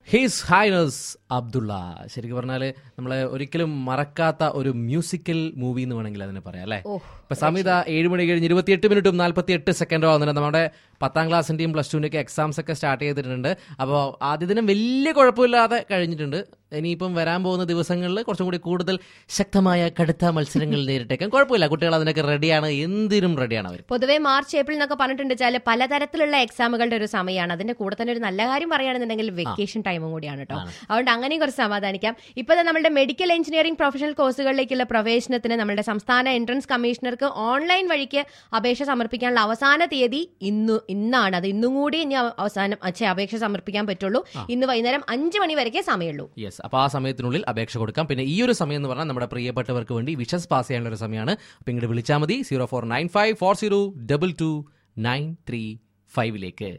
his highness Abdulla ശരിക്കും പറഞ്ഞാൽ നമ്മളെ ഒരിക്കലും മറക്കാത്ത ഒരു മ്യൂസിക്കൽ മൂവി എന്ന് വേണമെങ്കിൽ അതിനെ പറയാം അല്ലേ ഓഹ്, ഇപ്പൊ സമയത്ത് ഏഴ് മണി കഴിഞ്ഞ് ഇരുപത്തിയെട്ട് മിനിറ്റും നാൽപ്പത്തി എട്ട് സെക്കൻഡോ ആവുന്നുണ്ട് നമ്മുടെ പത്താം ക്ലാസ്സിന്റെയും പ്ലസ് ടുവിന്റെ ഒക്കെ എക്സാംസ് ഒക്കെ സ്റ്റാർട്ട് ചെയ്തിട്ടുണ്ട് അപ്പോൾ ആദ്യ ദിനം വലിയ കുഴപ്പമില്ലാതെ കഴിഞ്ഞിട്ടുണ്ട് ഇനിയിപ്പം വരാൻ പോകുന്ന ദിവസങ്ങളിൽ കുറച്ചും കൂടി കൂടുതൽ ശക്തമായ കടുത്ത മത്സരങ്ങൾ നേരിട്ടേക്കാൻ കുഴപ്പമില്ല കുട്ടികൾ അതിനൊക്കെ റെഡിയാണ് എന്തിനും റെഡിയാണ് അവർ പൊതുവെ മാർച്ച് ഏപ്രിൽ എന്നൊക്കെ പറഞ്ഞിട്ടുണ്ട് വെച്ചാൽ പലതരത്തിലുള്ള എക്സാമുകളുടെ ഒരു സമയമാണ് അതിന്റെ കൂടെ തന്നെ ഒരു നല്ല കാര്യം പറയുകയാണെന്നുണ്ടെങ്കിൽ വെക്കേഷൻ ടൈമും കൂടിയാണ് കേട്ടോ അതുകൊണ്ട് അങ്ങനെയും കുറച്ച് സമാധാനിക്കാം ഇപ്പൊ ദേ നമ്മുടെ മെഡിക്കൽ എഞ്ചിനീയറിംഗ് പ്രൊഫഷണൽ കോഴ്സുകളിലേക്കുള്ള പ്രവേശനത്തിന് നമ്മുടെ സംസ്ഥാന എൻട്രൻസ് കമ്മീഷണർക്ക് ഓൺലൈൻ വഴിക്ക് അപേക്ഷ സമർപ്പിക്കാനുള്ള അവസാന തീയതി ഇന്ന് ഇന്നാണ് അത് ഇന്നും കൂടി ഇനി അവ- അവസാനം അച്ഛേ അപേക്ഷ സമർപ്പിക്കാൻ പറ്റുള്ളൂ ഇന്ന് വൈകുന്നേരം അഞ്ച് മണി വരെക്കേ സമയമുള്ളൂ യെസ് അപ്പോൾ ആ സമയത്തിനുള്ളിൽ അപേക്ഷ കൊടുക്കാം പിന്നെ ഈ ഒരു സമയം എന്ന് പറഞ്ഞാൽ നമ്മുടെ പ്രിയപ്പെട്ടവർക്ക് വേണ്ടി വിഷസ് പാസ് ചെയ്യാനുള്ള ഒരു സമയമാണ് അപ്പോൾ ഇങ്ങോട്ട് വിളിച്ചാൽ മതി zero four nine five four zero double two nine three ഫൈവിലേക്ക്